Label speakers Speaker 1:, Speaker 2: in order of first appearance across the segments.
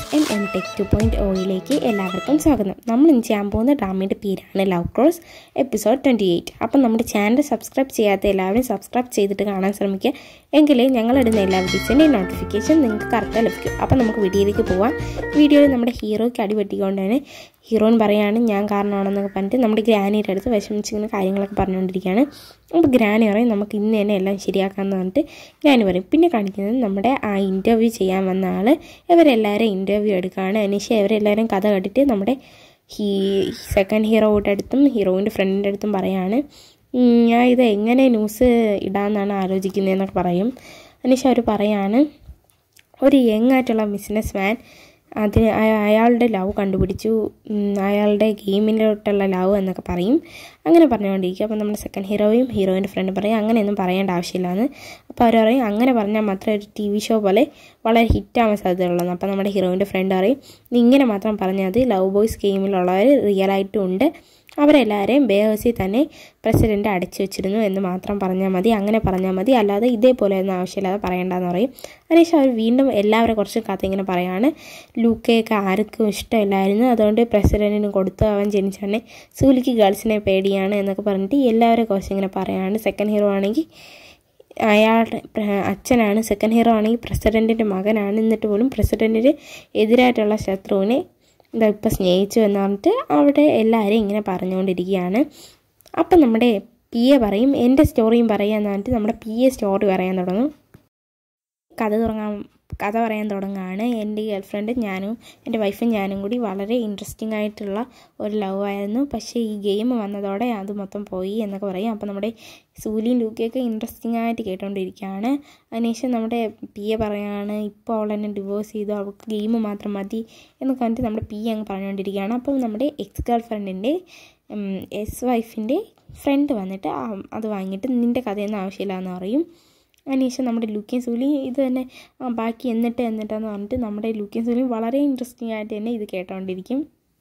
Speaker 1: M M tech two point ഒയിലേക്ക് എല്ലാവർക്കും സ്വാഗതം നമ്മൾ ഇന്ന് ചെയ്യാൻ പോകുന്ന ഡ്രാമയുടെ പേരാണ് love cross episode twenty eight അപ്പം നമ്മുടെ ചാനൽ സബ്സ്ക്രൈബ് ചെയ്യാത്ത എല്ലാവരും സബ്സ്ക്രൈബ് ചെയ്തിട്ട് കാണാൻ ശ്രമിക്കുക എങ്കിലേ ഞങ്ങളിടുന്ന എല്ലാ വീഡിയോസിൻ്റെ നോട്ടിഫിക്കേഷൻ നിങ്ങൾക്ക് കറക്റ്റായി ലഭിക്കും അപ്പം നമുക്ക് വീഡിയോയിലേക്ക് പോവാം വീഡിയോയിൽ നമ്മുടെ ഹീറോയ്ക്ക് അടി പറ്റിക്കൊണ്ടാണ് ഹീറോയിൻ പറയാണ് ഞാൻ കാരണമാണെന്നൊക്കെ പറഞ്ഞിട്ട് നമ്മുടെ ഗ്രാനിയുടെ അടുത്ത് വിഷമിച്ചിങ്ങനെ കാര്യങ്ങളൊക്കെ പറഞ്ഞുകൊണ്ടിരിക്കുകയാണ് അപ്പോൾ ഗ്രാനി പറയും നമുക്ക് ഇന്ന് തന്നെ എല്ലാം ശരിയാക്കാമെന്ന് പറഞ്ഞിട്ട് ഗ്രാനി പറയും പിന്നെ കാണിക്കുന്നത് നമ്മുടെ ആ ഇൻ്റർവ്യൂ ചെയ്യാൻ വന്ന ആൾ ഇവരെല്ലാവരും ഇൻ്റർവ്യൂ എടുക്കുകയാണ് അതിനുശേഷം ഇവരെല്ലാവരും കഥ കേട്ടിട്ട് നമ്മുടെ ഹീ സെക്കൻഡ് ഹീറോയുടെ അടുത്തും ഹീറോയിൻ്റെ ഫ്രണ്ടിൻ്റെ അടുത്തും പറയാണ് "ഉം, ഞാൻ ഇത് എങ്ങനെ ന്യൂസ് ഇടാമെന്നാണ് ആലോചിക്കുന്നതെന്നൊക്കെ പറയും അതിനുശേഷം അവർ പറയാണ് ഒരു യങ് ആയിട്ടുള്ള ബിസിനസ് മാൻ അതിന് അയ- അയാളുടെ ലവ് കണ്ടുപിടിച്ചു ഉം, അയാളുടെ ഗെയിമിലോട്ടുള്ള ലവ് എന്നൊക്കെ പറയും അങ്ങനെ പറഞ്ഞുകൊണ്ടിരിക്കും അപ്പോൾ നമ്മുടെ സെക്കൻഡ് ഹീറോയും ഹീറോയിൻ്റെ ഫ്രണ്ട് പറയും അങ്ങനെയൊന്നും പറയേണ്ട ആവശ്യമില്ലാന്ന് അപ്പോൾ അവർ പറയും അങ്ങനെ പറഞ്ഞാൽ മാത്രമേ ഒരു ടി വി ഷോ പോലെ വളരെ ഹിറ്റാവാൻ സാധ്യതയുള്ളൂ അപ്പോൾ നമ്മുടെ ഹീറോയിൻ്റെ ഫ്രണ്ട് പറയും നീ ഇങ്ങനെ മാത്രം പറഞ്ഞാൽ മതി ലവ് ബോയ്സ് ഗെയിമിലുള്ളവർ റിയലായിട്ടും ഉണ്ട് അവരെല്ലാവരെയും ബേഹൗസിൽ തന്നെ പ്രസിഡന്റ് അടച്ചു വെച്ചിരുന്നു എന്ന് മാത്രം പറഞ്ഞാൽ മതി അങ്ങനെ പറഞ്ഞാൽ മതി അല്ലാതെ ഇതേപോലെ ഒന്നും ആവശ്യമില്ലാതെ പറയേണ്ടെന്ന് പറയും അതിനുശേഷം അവർ വീണ്ടും എല്ലാവരെ കുറച്ച് കഥ ഇങ്ങനെ പറയാണ് ലൂക്കയൊക്കെ ആർക്കും ഇഷ്ടമില്ലായിരുന്നു അതുകൊണ്ട് പ്രസിഡന്റിന് കൊടുത്തു അവൻ ജനിച്ചോന്നെ സൂലിക്ക് ഗേൾസിനെ പേടിയാണ് എന്നൊക്കെ പറഞ്ഞിട്ട് എല്ലാവരെ കുറച്ച് ഇങ്ങനെ പറയാണ് സെക്കൻഡ് ഹീറോ ആണെങ്കിൽ അയാളുടെ പ്ര- അച്ഛനാണ് സെക്കൻഡ് ഹീറോ ആണെങ്കിൽ പ്രസിഡൻറ്റിൻ്റെ മകനാണ് എന്നിട്ട് പോലും പ്രസിഡൻറ്റിന് എതിരായിട്ടുള്ള ശത്രുവിനെ എന്താ ഇപ്പം സ്നേഹിച്ചു എന്ന് പറഞ്ഞിട്ട് അവിടെ എല്ലാവരും ഇങ്ങനെ പറഞ്ഞുകൊണ്ടിരിക്കുകയാണ് അപ്പം നമ്മുടെ പി എ പറയും എൻ്റെ സ്റ്റോറിയും പറയാന്ന് പറഞ്ഞിട്ട് നമ്മുടെ പി എ സ്റ്റോറി പറയാൻ തുടങ്ങും കഥ തുടങ്ങാൻ കഥ പറയാൻ തുടങ്ങുകയാണ് എൻ്റെ ഗേൾ ഫ്രണ്ട് ഞാനും എൻ്റെ വൈഫും ഞാനും കൂടി വളരെ ഇൻട്രസ്റ്റിംഗ് ആയിട്ടുള്ള ഒരു ലവ് ആയിരുന്നു പക്ഷേ ഈ ഗെയിം വന്നതോടെ അത് മൊത്തം പോയി എന്നൊക്കെ പറയും അപ്പോൾ നമ്മുടെ സൂലിയും ലൂക്കയൊക്കെ ഇൻട്രസ്റ്റിംഗ് ആയിട്ട് കേട്ടുകൊണ്ടിരിക്കുകയാണ് അതിനുശേഷം നമ്മുടെ പി എ പറയാണ് ഇപ്പോൾ അവൾ എന്നെ ഡിവോഴ്സ് ചെയ്തു അവൾക്ക് ഗെയിം മാത്രം മതി എന്നൊക്കെ പറഞ്ഞിട്ട് നമ്മുടെ പി എ അങ്ങ് പറഞ്ഞുകൊണ്ടിരിക്കുകയാണ് അപ്പം നമ്മുടെ എക്സ് ഗേൾ ഫ്രണ്ടിൻ്റെ എസ് വൈഫിൻ്റെ ഫ്രണ്ട് വന്നിട്ട് ആ- അത് വാങ്ങിയിട്ട് നിൻ്റെ കഥയൊന്നും ആവശ്യമില്ല എന്ന് പറയും അതിനുശേഷം നമ്മുടെ ലുക്കിയും സൂലിയും ഇത് തന്നെ ആ, ബാക്കി എന്നിട്ട് എന്നിട്ടെന്ന് പറഞ്ഞിട്ട് നമ്മുടെ ലുക്കിയും സൂലിയും വളരെ ഇൻട്രസ്റ്റിംഗ് ആയിട്ട് തന്നെ ഇത് കേട്ടോണ്ടിരിക്കും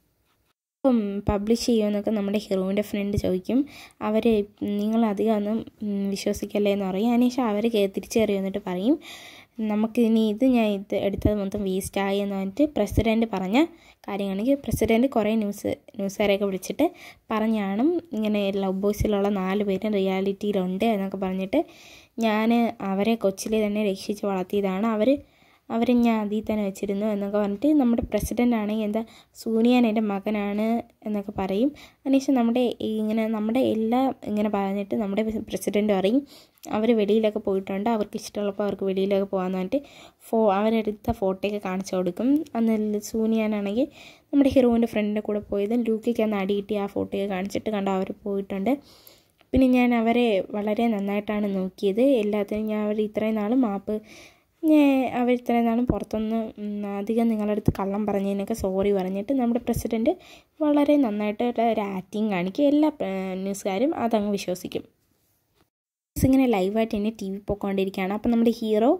Speaker 1: അപ്പം പബ്ലിഷ് ചെയ്യുമെന്നൊക്കെ നമ്മുടെ ഹീറോയിൻ്റെ ഫ്രണ്ട് ചോദിക്കും അവർ നിങ്ങൾ അധികം ഒന്നും ഉം, വിശ്വസിക്കല്ലേ എന്ന് പറയും അതിനുശേഷം അവർ തിരിച്ചു കയറി വന്നിട്ട് പറയും നമുക്ക് ഇനി ഇത് ഞാൻ ഇത് എടുത്തത് മൊത്തം വേസ്റ്റായി എന്ന് പറഞ്ഞിട്ട് പ്രസിഡൻറ്റ് പറഞ്ഞ കാര്യമാണെങ്കിൽ പ്രസിഡൻറ്റ് കുറേ ന്യൂസ് ന്യൂസുകാരെയൊക്കെ വിളിച്ചിട്ട് പറഞ്ഞാണ് ഇങ്ങനെ ലവ് ബോയ്സിലുള്ള നാല് പേരും റിയാലിറ്റിയിലുണ്ട് എന്നൊക്കെ പറഞ്ഞിട്ട് ഞാൻ അവരെ കൊച്ചിലെ തന്നെ രക്ഷിച്ച് വളർത്തിയതാണ് അവർ അവരെ ഞാൻ അതിൽ തന്നെ വെച്ചിരുന്നു എന്നൊക്കെ പറഞ്ഞിട്ട് നമ്മുടെ പ്രസിഡൻ്റ് ആണെങ്കിൽ എന്താ സൂനിയാൻ എൻ്റെ മകനാണ് എന്നൊക്കെ പറയും അതിനുശേഷം നമ്മുടെ ഈ ഇങ്ങനെ നമ്മുടെ എല്ലാ ഇങ്ങനെ പറഞ്ഞിട്ട് നമ്മുടെ പ്രസിഡൻറ്റ് പറയും അവർ വെളിയിലൊക്കെ പോയിട്ടുണ്ട് അവർക്ക് ഇഷ്ടമുള്ളപ്പോൾ അവർക്ക് വെളിയിലൊക്കെ പോകാമെന്ന് പറഞ്ഞിട്ട് ഫോ അവരെടുത്ത ഫോട്ടോയൊക്കെ കാണിച്ചു കൊടുക്കും അന്ന് സൂനിയാനാണെങ്കിൽ നമ്മുടെ ഹീറോയിൻ്റെ ഫ്രണ്ടിൻ്റെ കൂടെ പോയത് ലൂക്കയ്ക്ക് അന്ന് അടി കിട്ടി ആ ഫോട്ടോയൊക്കെ കാണിച്ചിട്ട് കണ്ട അവർ പോയിട്ടുണ്ട് പിന്നെ ഞാൻ അവരെ വളരെ നന്നായിട്ടാണ് നോക്കിയത് എല്ലാത്തിനും ഞാൻ അവർ ഇത്രയും നാൾ മാപ്പ് ഞാൻ അവർ ഇത്രയും നാളും പുറത്തൊന്ന് ഉം, അധികം നിങ്ങളുടെ അടുത്ത് കള്ളം പറഞ്ഞതിനൊക്കെ സോറി പറഞ്ഞിട്ട് നമ്മുടെ പ്രസിഡൻറ്റ് വളരെ നന്നായിട്ടുള്ള ഒരു ആക്ടിങ് കാണിക്കും എല്ലാ ഏഹ്, ന്യൂസുകാരും അതങ്ങ് വിശ്വസിക്കും ന്യൂസ് ഇങ്ങനെ ലൈവായിട്ട് തന്നെ ടി വി പോയിക്കൊണ്ടിരിക്കുകയാണ് അപ്പം നമ്മുടെ ഹീറോ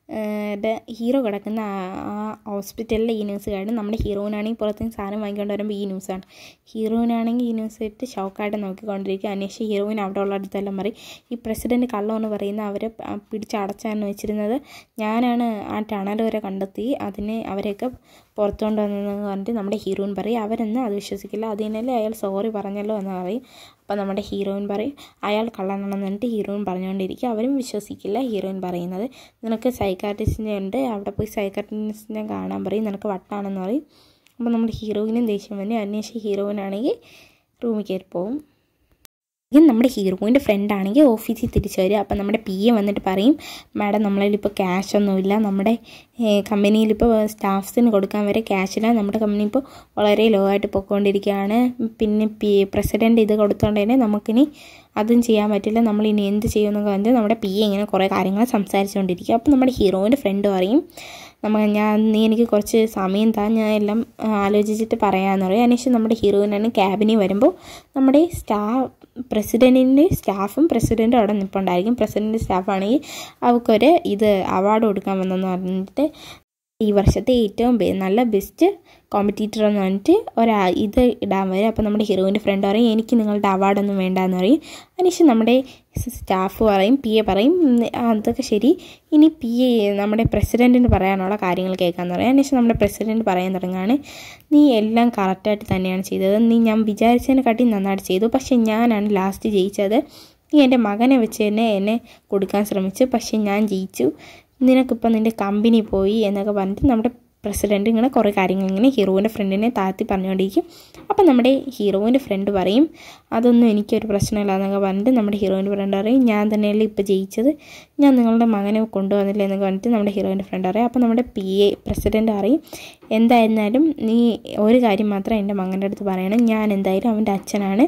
Speaker 1: ഹീറോ കിടക്കുന്ന ആ- ആ ഹോസ്പിറ്റലിലെ ഈ ന്യൂസ് കാണും നമ്മുടെ ഹീറോയിനാണെങ്കിൽ പുറത്തുനിന്ന് സാധനം വാങ്ങിക്കൊണ്ട് വരുമ്പോൾ ഈ ന്യൂസാണ് ഹീറോയിനാണെങ്കിൽ ഈ ന്യൂസ് ഇട്ട് ഷോക്കായിട്ട് നോക്കിക്കൊണ്ടിരിക്കുക അന്വേഷിച്ച് ഹീറോയിൻ അവിടെ ഉള്ള അടുത്തെല്ലാം പറയും ഈ പ്രസിഡൻറ്റ് കള്ളമെന്ന് പറയുന്ന അവരെ പ- പിടിച്ചടച്ചാണ് വെച്ചിരുന്നത് ഞാനാണ് ആ ടണൽ വരെ കണ്ടെത്തി അതിനെ അവരെയൊക്കെ പുറത്തു കൊണ്ടുവന്നതെന്ന് പറഞ്ഞിട്ട് നമ്മുടെ ഹീറോയിൻ പറയും അവരൊന്നും അത് വിശ്വസിക്കില്ല അതിനല്ലേ അയാൾ സോറി പറഞ്ഞല്ലോ എന്ന് പറയും അപ്പോൾ നമ്മുടെ ഹീറോയിൻ പറയും അയാൾ കള്ളനാണെന്ന് പറഞ്ഞിട്ട് ഹീറോയിൻ പറഞ്ഞുകൊണ്ടിരിക്കും അവരും വിശ്വസിക്കില്ല ഹീറോയിൻ പറയുന്നത് നിനക്ക് സൈക്കാട്രിസ്റ്റിനെ ഉണ്ട് അവിടെ പോയി സൈക്കാട്രിസ്റ്റിനെ കാണാൻ പറയും നിനക്ക് വട്ടാണെന്ന് പറയും അപ്പോൾ നമ്മുടെ ഹീറോയിനും ദേഷ്യം വന്നു അന്വേഷിച്ച് ഹീറോയിനാണെങ്കിൽ റൂമിൽ കയറി പോകും ഇത് നമ്മുടെ ഹീറോയിൻ്റെ ഫ്രണ്ട് ആണെങ്കിൽ ഓഫീസിൽ തിരിച്ചു വരിക അപ്പം നമ്മുടെ പി എ വന്നിട്ട് പറയും മാഡം നമ്മളിൽ ഇപ്പോൾ ക്യാഷ് ഒന്നുമില്ല നമ്മുടെ കമ്പനിയിൽ ഇപ്പോൾ സ്റ്റാഫ്സിന് കൊടുക്കാൻ വരെ ക്യാഷില്ല നമ്മുടെ കമ്പനി ഇപ്പോൾ വളരെ ലോ ആയിട്ട് പൊയ്ക്കൊണ്ടിരിക്കുകയാണ് പിന്നെ പി പ്രസിഡൻറ്റ് ഇത് കൊടുത്തോണ്ട് തന്നെ നമുക്കിനി അതും ചെയ്യാൻ പറ്റില്ല നമ്മൾ ഇനി എന്ത് ചെയ്യുമെന്നൊക്കെ പറഞ്ഞ് നമ്മുടെ പി എ ഇങ്ങനെ കുറേ കാര്യങ്ങൾ സംസാരിച്ചുകൊണ്ടിരിക്കുക അപ്പോൾ നമ്മുടെ ഹീറോയിൻ്റെ ഫ്രണ്ട് പറയും നമ്മ ഞാൻ നീ എനിക്ക് കുറച്ച് സമയം താ ഞാൻ എല്ലാം ആ, ആലോചിച്ചിട്ട് പറയാമെന്ന് പറയും അതിനുശേഷം നമ്മുടെ ഹീറോയിനാണ് ക്യാബിനിൽ വരുമ്പോൾ നമ്മുടെ സ്റ്റാഫ് പ്രസിഡൻറ്റിൻ്റെ സ്റ്റാഫും പ്രസിഡൻറ്റും അവിടെ നിൽപ്പുണ്ടായിരിക്കും പ്രസിഡൻറ്റ് സ്റ്റാഫാണെങ്കിൽ അവൾക്കൊരു ഇത് അവാർഡ് കൊടുക്കാൻ വന്നെന്ന് പറഞ്ഞിട്ട് ഈ വർഷത്തെ ഏറ്റവും ബെ- നല്ല ബെസ്റ്റ് കോമ്പറ്റീറ്റർ എന്ന് പറഞ്ഞിട്ട് ഒരാ ഇത് ഇടാൻ വരും അപ്പോൾ നമ്മുടെ ഹീറോയിൻ്റെ ഫ്രണ്ട് പറയും എനിക്ക് നിങ്ങളുടെ അവാർഡൊന്നും വേണ്ടാന്ന് പറയും അതിനുശേഷം നമ്മുടെ സ്റ്റാഫ് പറയും പി എ പറയും ഉം, ആ, അതൊക്കെ ശരി ഇനി പി എ നമ്മുടെ പ്രസിഡൻറ്റിന് പറയാനുള്ള കാര്യങ്ങൾ കേൾക്കാമെന്ന് പറയും അതിനുശേഷം നമ്മുടെ പ്രസിഡൻറ്റ് പറയാൻ തുടങ്ങുകയാണ് നീ എല്ലാം കറക്റ്റായിട്ട് തന്നെയാണ് ചെയ്തത് നീ ഞാൻ വിചാരിച്ചതിനെക്കാട്ടി നന്നായിട്ട് ചെയ്തു പക്ഷേ ഞാനാണ് ലാസ്റ്റ് ജയിച്ചത് നീ എൻ്റെ മകനെ വെച്ച് തന്നെ എന്നെ കൊടുക്കാൻ ശ്രമിച്ചു പക്ഷേ ഞാൻ ജയിച്ചു നിനക്കിപ്പോൾ നിൻ്റെ കമ്പനി പോയി എന്നൊക്കെ പറഞ്ഞിട്ട് നമ്മുടെ പ്രസിഡൻറ്റ് ഇങ്ങനെ കുറേ കാര്യങ്ങൾ ഇങ്ങനെ ഹീറോയിൻ്റെ ഫ്രണ്ടിനെ താഴ്ത്തി പറഞ്ഞുകൊണ്ടിരിക്കും അപ്പം നമ്മുടെ ഹീറോയിൻ്റെ ഫ്രണ്ട് പറയും അതൊന്നും എനിക്കൊരു പ്രശ്നമില്ല എന്നൊക്കെ പറഞ്ഞിട്ട് നമ്മുടെ ഹീറോയിൻ്റെ ഫ്രണ്ട് പറയും ഞാൻ തന്നെയല്ലേ ഇപ്പോൾ ജയിച്ചത് ഞാൻ നിങ്ങളുടെ മകനെ കൊണ്ടുവന്നില്ല എന്നൊക്കെ പറഞ്ഞിട്ട് നമ്മുടെ ഹീറോയിൻ്റെ ഫ്രണ്ട് പറയും അപ്പോൾ നമ്മുടെ പി എ പ്രസിഡൻ്റ് അറിയും എന്തായിരുന്നാലും നീ ഒരു കാര്യം മാത്രം എൻ്റെ മകൻ്റെ അടുത്ത് പറയണം ഞാൻ എന്തായാലും അവൻ്റെ അച്ഛനാണ്